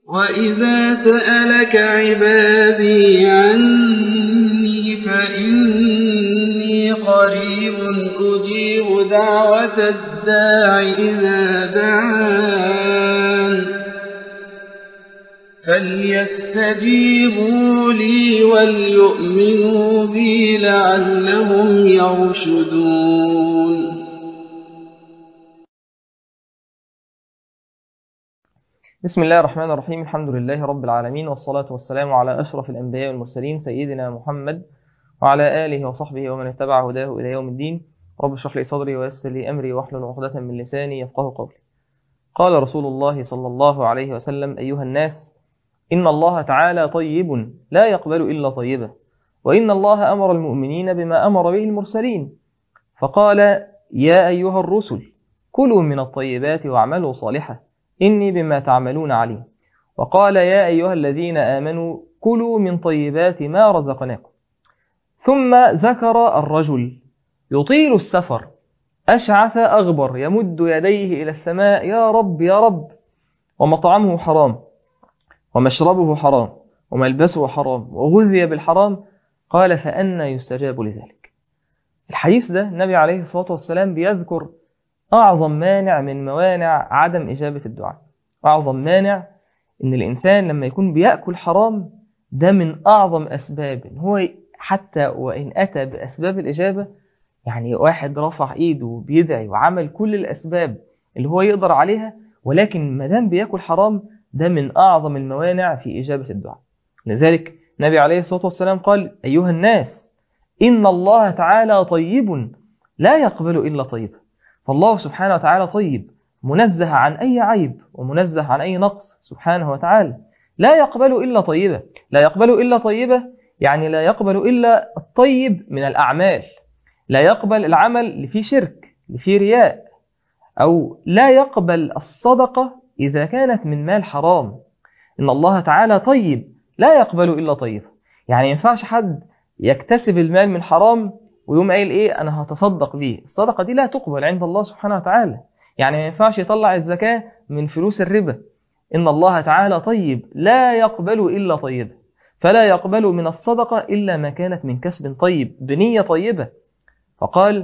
وإذا سألك عبادي عني فإني قريب أجيب دعوة الداع إذا دعان فليستجيبوا لي وليؤمنوا بي لعلهم يرشدون بسم الله الرحمن الرحيم الحمد لله رب العالمين والصلاة والسلام على أشرف الأنبياء والمرسلين سيدنا محمد وعلى آله وصحبه ومن اتبع هداه إلى يوم الدين رب اشرح لي صدري ويسر لي أمري واحلل عقدة من لساني يفقه قولي قال رسول الله صلى الله عليه وسلم أيها الناس إن الله تعالى طيب لا يقبل إلا طيبا وإن الله أمر المؤمنين بما أمر به المرسلين فقال يا أيها الرسل كلوا من الطيبات واعملوا صالحا إني بما تعملون عليم وقال يا أيها الذين آمنوا كلوا من طيبات ما رزقناكم ثم ذكر الرجل يطيل السفر أشعث أغبر يمد يديه إلى السماء يا رب يا رب ومطعمه حرام ومشربه حرام وملبسه حرام وغذي بالحرام قال فأنا يستجاب لذلك الحديث ده النبي عليه الصلاة والسلام بيذكر أعظم مانع من موانع عدم إجابة الدعاء أعظم مانع إن الإنسان لما يكون بيأكل حرام ده من أعظم أسباب إن هو حتى وإن أتى بأسباب الإجابة يعني واحد رفع إيده وبيدعي وعمل كل الأسباب اللي هو يقدر عليها ولكن ما دام بياكل حرام ده من أعظم الموانع في إجابة الدعاء لذلك النبي عليه الصلاة والسلام قال أيها الناس إن الله تعالى طيب لا يقبل إلا طيبا فالله سبحانه وتعالى طيب منزه عن أي عيب ومنزه عن أي نقص سبحانه وتعالى لا يقبل إلا طيبة لا يقبل إلا طيبة يعني لا يقبل إلا الطيب من الأعمال لا يقبل العمل اللي فيه شرك اللي فيه رياء أو لا يقبل الصدقة إذا كانت من مال حرام إن الله تعالى طيب لا يقبل إلا طيبة يعني ينفعش حد يكتسب المال من حرام ويقوم قايل ايه انا هتصدق بيه الصدقه دي لا تقبل عند الله سبحانه وتعالى يعني ما ينفعش يطلع الزكاه من فلوس الربا ان الله تعالى طيب لا يقبل الا طيبا فلا يقبل من الصدقه الا ما كانت من كسب طيب بنيه طيبه فقال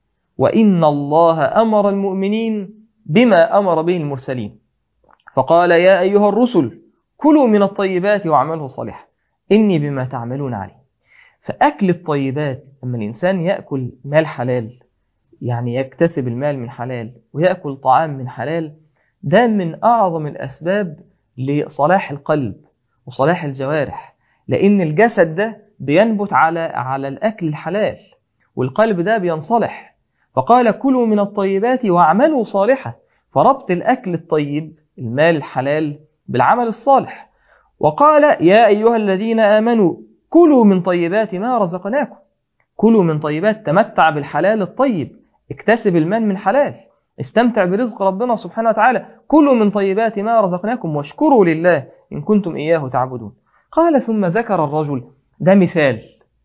وان الله امر المؤمنين بما امر به المرسلين فقال يا ايها الرسل كلوا من الطيبات واعملوا صالحا اني بما تعملون عليم فأكل الطيبات لما الإنسان يأكل مال حلال يعني يكتسب المال من حلال ويأكل طعام من حلال ده من أعظم الأسباب لصلاح القلب وصلاح الجوارح لأن الجسد ده بينبت على على الأكل الحلال والقلب ده بينصلح فقال كلوا من الطيبات واعملوا صالحا فربط الأكل الطيب المال الحلال بالعمل الصالح وقال يا أيها الذين آمنوا كلوا من طيبات ما رزقناكم كلوا من طيبات تمتع بالحلال الطيب اكتسب المال من حلال استمتع برزق ربنا سبحانه وتعالى كلوا من طيبات ما رزقناكم واشكروا لله إن كنتم إياه تعبدون قال ثم ذكر الرجل ده مثال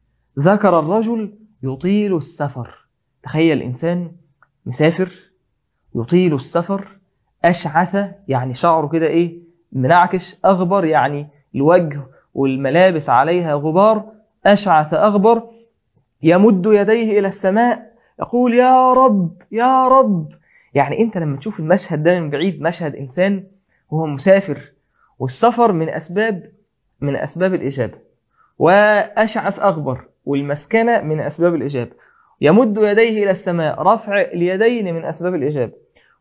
ذكر الرجل يطيل السفر تخيل إنسان مسافر يطيل السفر أشعث يعني شعره كده إيه منعكش أغبر يعني الوجه والملابس عليها غبار أشعث أغبر يمد يديه إلى السماء يقول يا رب يا رب يعني أنت لما تشوف المشهد ده من بعيد مشهد إنسان وهو مسافر والسفر من أسباب من أسباب الإجابة وأشعث أغبر والمسكنة من أسباب الإجابة يمد يديه إلى السماء رفع اليدين من أسباب الإجابة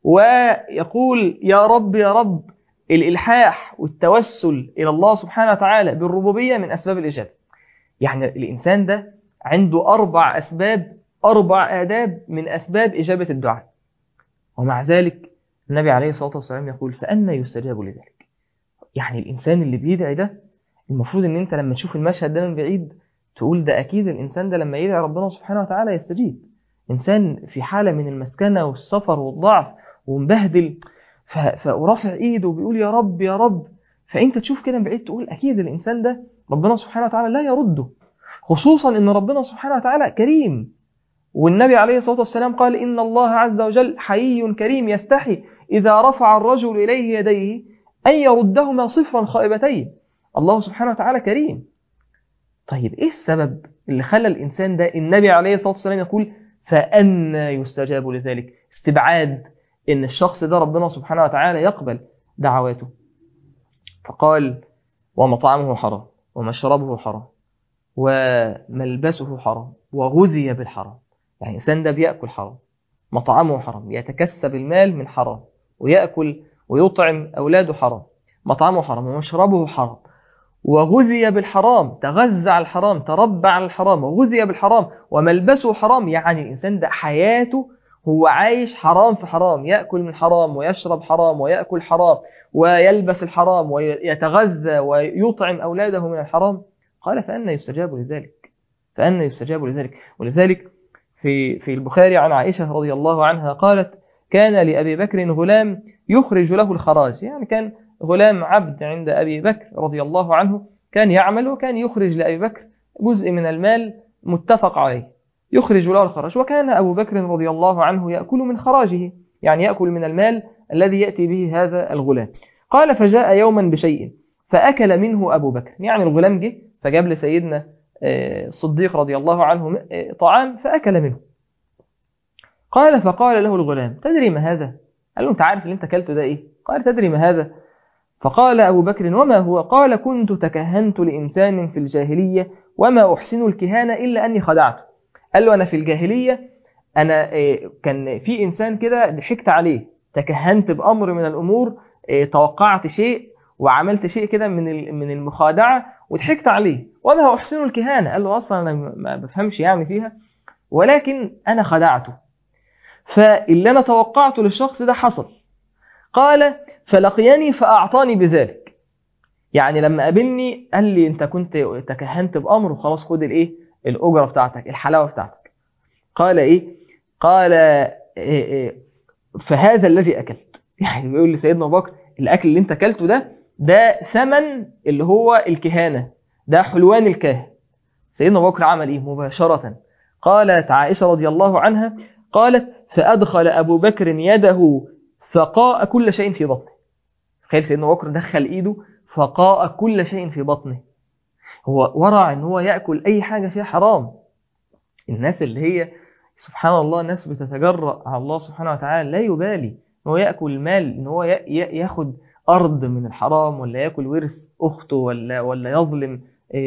ويقول يا رب يا رب الإلحاح والتوسل إلى الله سبحانه وتعالى بالربوبية من أسباب الإجابة يعني الإنسان ده عنده أربع أسباب أربع آداب من أسباب إجابة الدعاء ومع ذلك النبي عليه الصلاة والسلام يقول فأنا يستجاب لذلك يعني الإنسان اللي بيدعي ده المفروض أن أنت لما تشوف المشهد ده من بعيد تقول ده أكيد الإنسان ده لما يدعي ربنا سبحانه وتعالى يستجيب إنسان في حالة من المسكنة والسفر والضعف ومبهدل فرافع ايده وبيقول يا رب يا رب فانت تشوف كده من بعيد تقول اكيد الانسان ده ربنا سبحانه وتعالى لا يرده خصوصا ان ربنا سبحانه وتعالى كريم والنبي عليه الصلاه والسلام قال ان الله عز وجل حيي كريم يستحي اذا رفع الرجل اليه يديه أن يردهما صفرا خائبتين الله سبحانه وتعالى كريم طيب إيه السبب اللي خلى الإنسان ده النبي عليه الصلاة والسلام يقول فأنا يستجاب لذلك استبعاد إن الشخص ده ربنا سبحانه وتعالى يقبل دعواته فقال ومطعمه حرام ومشربه حرام وملبسه حرام وغذي بالحرام يعني الإنسان ده بيأكل حرام مطعمه حرام يتكسب المال من حرام ويأكل ويطعم أولاده حرام مطعمه حرام ومشربه حرام وغذي بالحرام تغذى على الحرام تربى على الحرام وغذي بالحرام وملبسه حرام يعني الإنسان ده حياته هو عايش حرام في حرام يأكل من حرام ويشرب حرام ويأكل حرام ويلبس الحرام ويتغذى ويطعم أولاده من الحرام قال فأنا يستجاب لذلك فأنا يستجاب لذلك ولذلك في في البخاري عن عائشة رضي الله عنها قالت كان لأبي بكر غلام يخرج له الخراج يعني كان غلام عبد عند أبي بكر رضي الله عنه كان يعمل وكان يخرج لأبي بكر جزء من المال متفق عليه يخرج له الخراج وكان أبو بكر رضي الله عنه يأكل من خراجه يعني يأكل من المال الذي يأتي به هذا الغلام قال فجاء يوما بشيء فأكل منه أبو بكر يعني الغلام جه فجاب لسيدنا الصديق رضي الله عنه طعام فأكل منه قال فقال له الغلام تدري ما هذا قال له انت عارف اللي انت اكلته ده ايه قال تدري ما هذا فقال أبو بكر وما هو قال كنت تكهنت لإنسان في الجاهلية وما أحسن الكهانة إلا أني خدعته قال له أنا في الجاهلية أنا كان في إنسان كده ضحكت عليه تكهنت بأمر من الأمور توقعت شيء وعملت شيء كده من من المخادعة وضحكت عليه وما أحسن الكهانة قال له أصلا أنا ما بفهمش يعني فيها ولكن أنا خدعته فاللي أنا توقعته للشخص ده حصل قال فلقيني فأعطاني بذلك يعني لما قابلني قال لي أنت كنت تكهنت بأمر وخلاص خد الإيه الأجرة بتاعتك الحلاوة بتاعتك قال إيه قال إيه إيه فهذا الذي أكلت يعني بيقول لسيدنا أبو بكر الأكل اللي أنت أكلته ده ده ثمن اللي هو الكهانة ده حلوان الكاهن سيدنا أبو بكر عمل إيه مباشرة قالت عائشة رضي الله عنها قالت فأدخل أبو بكر يده فقاء كل شيء في بطنه تخيل سيدنا أبو بكر دخل إيده فقاء كل شيء في بطنه هو ورع ان هو يأكل أي حاجة فيها حرام الناس اللي هي سبحان الله ناس بتتجرأ على الله سبحانه وتعالى لا يبالي ان هو يأكل المال ان هو ياخد أرض من الحرام ولا يأكل ورث أخته ولا ولا يظلم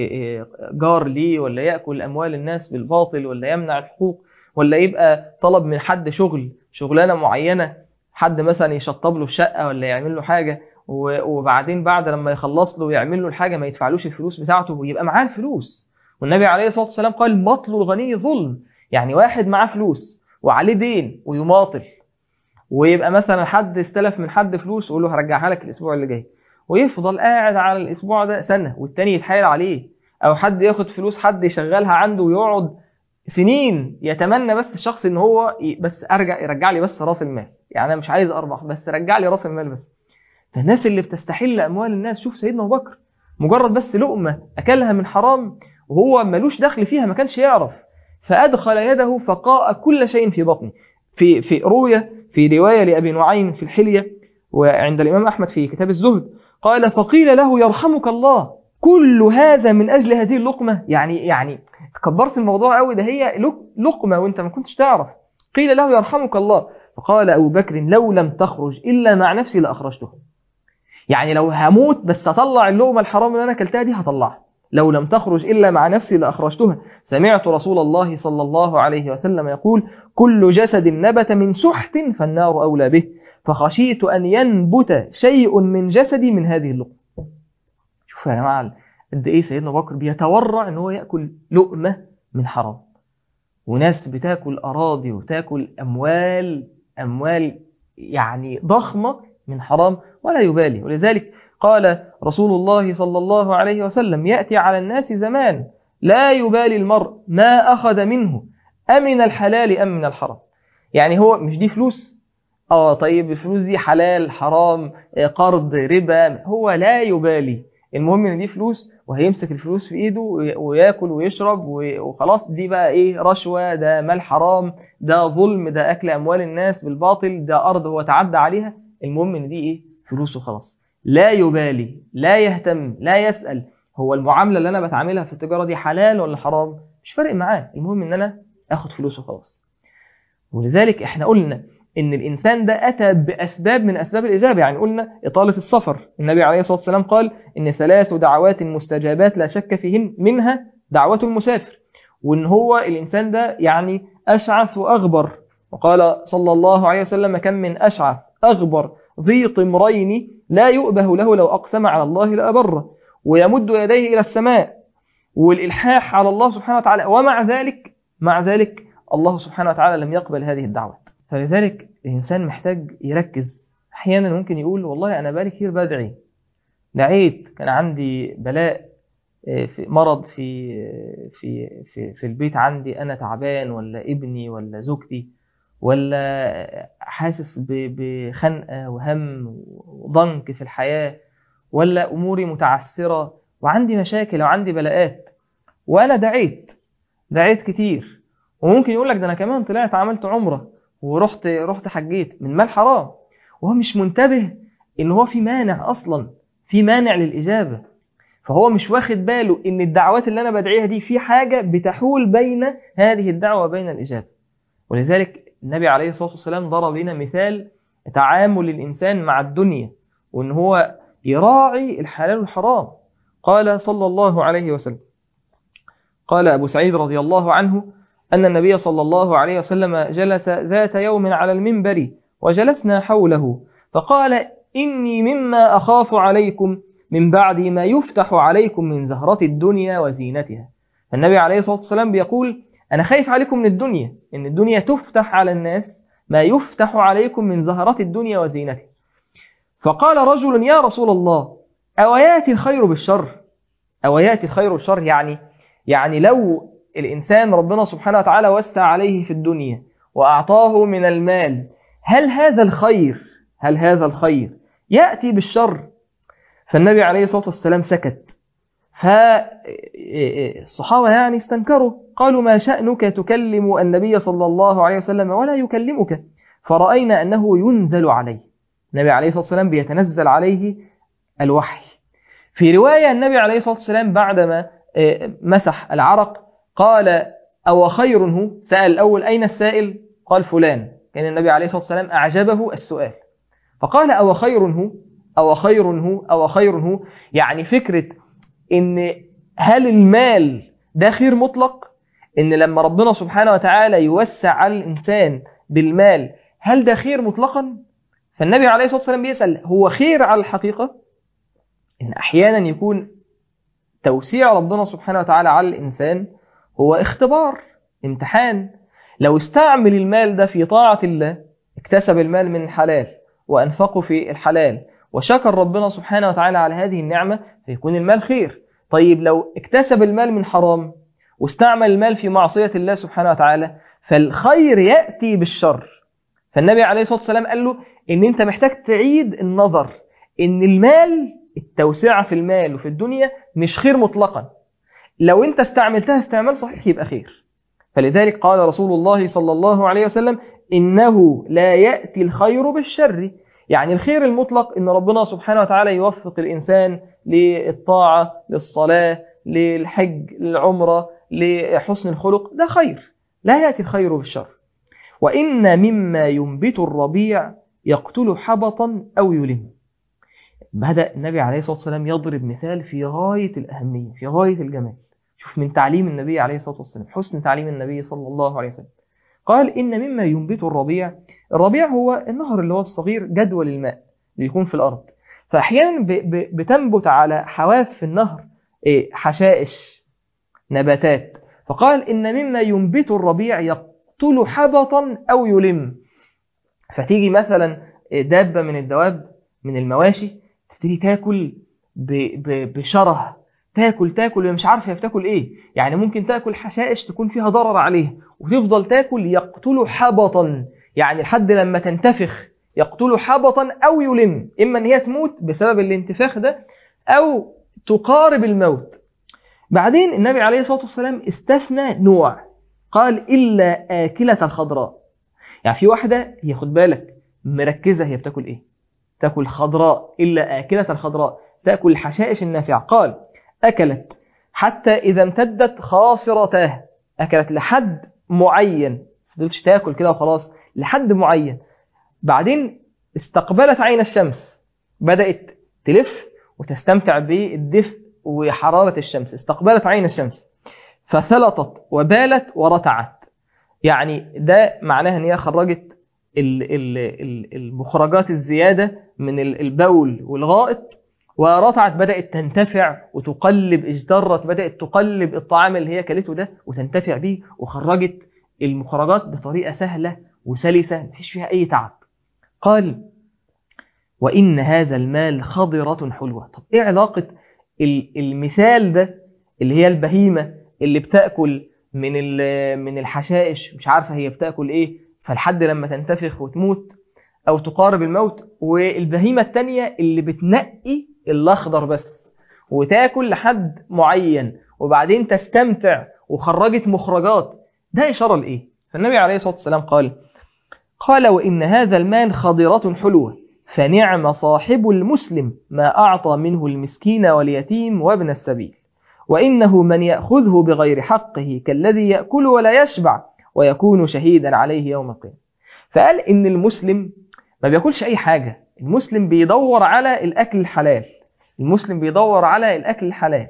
جار ليه ولا يأكل أموال الناس بالباطل ولا يمنع الحقوق ولا يبقى طلب من حد شغل شغلانة معينة حد مثلا يشطب له الشقة ولا يعمل له حاجة وبعدين بعد لما يخلص له ويعمل له الحاجة ما يدفعلوش الفلوس بتاعته ويبقى معاه الفلوس والنبي عليه الصلاة والسلام قال مطل الغني ظلم يعني واحد معاه فلوس وعليه دين ويماطل ويبقى مثلا حد استلف من حد فلوس ويقول له هرجعها لك الاسبوع اللي جاي ويفضل قاعد على الاسبوع ده سنة والتاني يتحايل عليه او حد ياخد فلوس حد يشغلها عنده ويقعد سنين يتمنى بس الشخص ان هو بس ارجع يرجع لي بس راس المال يعني انا مش عايز اربح بس رجع لي راس المال بس فالناس اللي بتستحل اموال الناس شوف سيدنا ابو بكر مجرد بس لقمه اكلها من حرام وهو ملوش دخل فيها ما كانش يعرف فادخل يده فقاء كل شيء في بطنه في في رؤيه في روايه لابي نعيم في الحليه وعند الامام احمد في كتاب الزهد قال فقيل له يرحمك الله كل هذا من اجل هذه اللقمه يعني يعني كبرت الموضوع قوي ده هي لقمه وانت ما كنتش تعرف قيل له يرحمك الله فقال ابو بكر لو لم تخرج الا مع نفسي لاخرجته يعني لو هموت بس هطلع اللقمة الحرام اللي أنا أكلتها دي هطلعها لو لم تخرج إلا مع نفسي لأخرجتها سمعت رسول الله صلى الله عليه وسلم يقول كل جسد نبت من سحت فالنار أولى به فخشيت أن ينبت شيء من جسدي من هذه اللقمة شوف يا جماعة قد إيه سيدنا بكر بيتورع أن هو يأكل لقمة من حرام وناس بتاكل أراضي وتاكل أموال أموال يعني ضخمة من حرام ولا يبالي ولذلك قال رسول الله صلى الله عليه وسلم يأتي على الناس زمان لا يبالي المرء ما أخذ منه أمن الحلال أم من الحرام يعني هو مش دي فلوس اه طيب الفلوس دي حلال حرام قرض ربا هو لا يبالي المهم ان دي فلوس وهيمسك الفلوس في ايده وياكل ويشرب وخلاص دي بقى ايه رشوة ده مال حرام ده ظلم ده اكل اموال الناس بالباطل ده ارض هو تعدى عليها المهم ان دي ايه فلوسه خلاص لا يبالي لا يهتم لا يسأل هو المعاملة اللي أنا بتعاملها في التجارة دي حلال ولا حرام مش فارق معاه المهم إن أنا أخد فلوسه خلاص ولذلك إحنا قلنا إن الإنسان ده أتى بأسباب من أسباب الإجابة يعني قلنا إطالة السفر النبي عليه الصلاة والسلام قال إن ثلاث دعوات مستجابات لا شك فيهن منها دعوة المسافر وإن هو الإنسان ده يعني أشعث وأغبر وقال صلى الله عليه وسلم كم من أشعث أغبر ذي طمرين لا يؤبه له لو أقسم على الله لأبره ويمد يديه إلى السماء والإلحاح على الله سبحانه وتعالى ومع ذلك مع ذلك الله سبحانه وتعالى لم يقبل هذه الدعوات فلذلك الإنسان محتاج يركز أحيانا ممكن يقول والله أنا بالي كتير بدعي دعيت كان عندي بلاء في مرض في في في في البيت عندي انا تعبان ولا ابني ولا زوجتي ولا حاسس بخنقه وهم وضنك في الحياه ولا اموري متعسره وعندي مشاكل وعندي بلاءات وانا دعيت دعيت كتير وممكن يقول لك ده انا كمان طلعت عملت عمره ورحت رحت حجيت من مال حرام وهو مش منتبه ان هو في مانع اصلا في مانع للاجابه فهو مش واخد باله ان الدعوات اللي انا بدعيها دي في حاجه بتحول بين هذه الدعوه وبين الاجابه ولذلك النبي عليه الصلاه والسلام ضرب لنا مثال تعامل الانسان مع الدنيا وان هو يراعي الحلال والحرام قال صلى الله عليه وسلم قال ابو سعيد رضي الله عنه ان النبي صلى الله عليه وسلم جلس ذات يوم على المنبر وجلسنا حوله فقال اني مما اخاف عليكم من بعد ما يفتح عليكم من زهرة الدنيا وزينتها النبي عليه الصلاة والسلام بيقول أنا خايف عليكم من الدنيا إن الدنيا تفتح على الناس ما يفتح عليكم من زهرة الدنيا وزينتها فقال رجل يا رسول الله أو يأتي الخير بالشر أو يأتي الخير بالشر يعني يعني لو الإنسان ربنا سبحانه وتعالى وسع عليه في الدنيا وأعطاه من المال هل هذا الخير هل هذا الخير يأتي بالشر فالنبي عليه الصلاة والسلام سكت فالصحابة يعني استنكروا قالوا ما شأنك تكلم النبي صلى الله عليه وسلم ولا يكلمك فرأينا أنه ينزل عليه النبي عليه الصلاة والسلام بيتنزل عليه الوحي في رواية النبي عليه الصلاة والسلام بعدما مسح العرق قال أو خير هو سأل الأول أين السائل قال فلان كان النبي عليه الصلاة والسلام أعجبه السؤال فقال أو خير هو أو خير هو أو خير هو يعني فكرة إن هل المال ده خير مطلق إن لما ربنا سبحانه وتعالى يوسع على الإنسان بالمال هل ده خير مطلقا فالنبي عليه الصلاة والسلام بيسأل هو خير على الحقيقة إن أحيانا يكون توسيع ربنا سبحانه وتعالى على الإنسان هو اختبار امتحان لو استعمل المال ده في طاعة الله اكتسب المال من الحلال وأنفقه في الحلال وشكر ربنا سبحانه وتعالى على هذه النعمة فيكون المال خير طيب لو اكتسب المال من حرام واستعمل المال في معصية الله سبحانه وتعالى فالخير يأتي بالشر فالنبي عليه الصلاة والسلام قال له ان انت محتاج تعيد النظر ان المال التوسعة في المال وفي الدنيا مش خير مطلقا لو انت استعملتها استعمال صحيح يبقى خير فلذلك قال رسول الله صلى الله عليه وسلم إنه لا يأتي الخير بالشر يعني الخير المطلق إن ربنا سبحانه وتعالى يوفق الإنسان للطاعة للصلاة للحج للعمرة لحسن الخلق ده خير لا يأتي الخير بالشر وإن مما ينبت الربيع يقتل حبطا أو يلم بدأ النبي عليه الصلاة والسلام يضرب مثال في غاية الأهمية في غاية الجمال شوف من تعليم النبي عليه الصلاة والسلام حسن تعليم النبي صلى الله عليه وسلم قال إن مما ينبت الربيع الربيع هو النهر اللي هو الصغير جدول الماء اللي يكون في الأرض فأحيانا بتنبت على حواف في النهر حشائش نباتات فقال إن مما ينبت الربيع يقتل حبطا أو يلم فتيجي مثلا دابة من الدواب من المواشي تبتدي تاكل بشره تاكل تاكل ومش عارفه بتاكل ايه يعني ممكن تاكل حشائش تكون فيها ضرر عليه وتفضل تاكل يقتل حبطا يعني لحد لما تنتفخ يقتل حبطا او يلم اما ان هي تموت بسبب الانتفاخ ده او تقارب الموت بعدين النبي عليه الصلاه والسلام استثنى نوع قال الا اكله الخضراء يعني في واحده هي خد بالك مركزه هي بتاكل ايه تأكل خضراء إلا آكلة الخضراء تأكل الحشائش النافعة قال أكلت حتى إذا امتدت خاصرتاه أكلت لحد معين فضلتش تاكل كده وخلاص لحد معين بعدين استقبلت عين الشمس بدأت تلف وتستمتع بالدفء وحرارة الشمس استقبلت عين الشمس فثلطت وبالت ورتعت يعني ده معناها ان هي خرجت ال- ال- ال- المخرجات الزيادة من ال- البول والغائط ورتعت بدأت تنتفع وتقلب اجدرت بدأت تقلب الطعام اللي هي كلته ده وتنتفع بيه وخرجت المخرجات بطريقة سهلة وسلسة مفيش فيها أي تعب قال وإن هذا المال خضرة حلوة طب إيه علاقة ال- المثال ده اللي هي البهيمة اللي بتأكل من ال- من الحشائش مش عارفة هي بتأكل إيه فلحد لما تنتفخ وتموت أو تقارب الموت والبهيمة التانية اللي بتنقي الأخضر بس وتاكل لحد معين وبعدين تستمتع وخرجت مخرجات ده إشارة لإيه فالنبي عليه الصلاة والسلام قال قال وإن هذا المال خضرة حلوة فنعم صاحب المسلم ما أعطى منه المسكين واليتيم وابن السبيل وإنه من يأخذه بغير حقه كالذي يأكل ولا يشبع ويكون شهيدا عليه يوم القيامة فقال إن المسلم ما بياكلش أي حاجة المسلم بيدور على الأكل الحلال المسلم بيدور على الأكل الحلال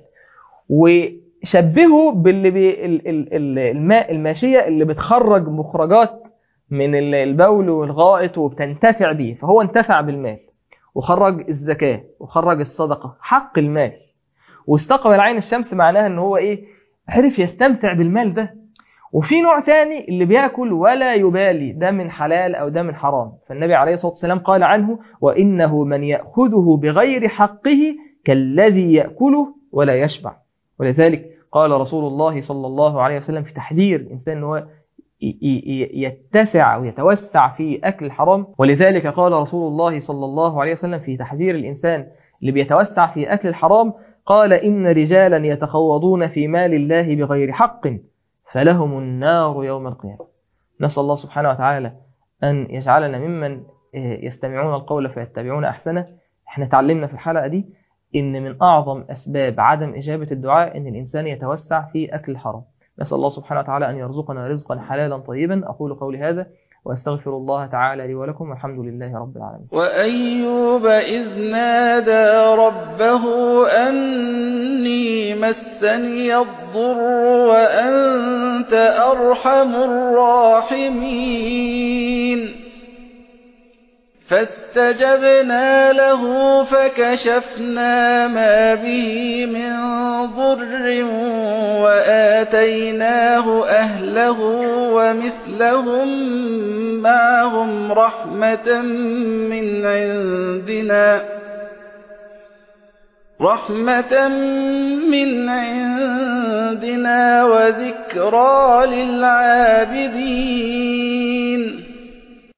وشبهه باللي بي ال- ال- ال- الماء الماشية اللي بتخرج مخرجات من ال- البول والغائط وبتنتفع بيه فهو انتفع بالمال وخرج الزكاة وخرج الصدقة حق المال واستقبل عين الشمس معناها ان هو ايه عرف يستمتع بالمال ده وفي نوع تاني اللي بياكل ولا يبالي ده من حلال او ده من حرام فالنبي عليه الصلاة والسلام قال عنه وإنه من يأخذه بغير حقه كالذي يأكله ولا يشبع ولذلك قال رسول الله صلى الله عليه وسلم في تحذير الإنسان أنه هو ي- ي- يتسع أو يتوسع في أكل الحرام ولذلك قال رسول الله صلى الله عليه وسلم في تحذير الإنسان اللي بيتوسع في أكل الحرام قال إن رجالا يتخوضون في مال الله بغير حق فلهم النار يوم القيامة نسأل الله سبحانه وتعالى أن يجعلنا ممن يستمعون القول فيتبعون أحسنه احنا تعلمنا في الحلقة دي إن من أعظم أسباب عدم إجابة الدعاء إن الإنسان يتوسع في أكل الحرام نسأل الله سبحانه وتعالى أن يرزقنا رزقا حلالا طيبا أقول قولي هذا وأستغفر الله تعالى لي ولكم والحمد لله رب العالمين وأيوب إذ نادى ربه أني مسني الضر وأنت أرحم الراحمين فاستجبنا له فكشفنا ما به من ضر وآتيناه أهله ومثلهم معهم رحمة من عندنا رحمة من عندنا وذكرى للعابدين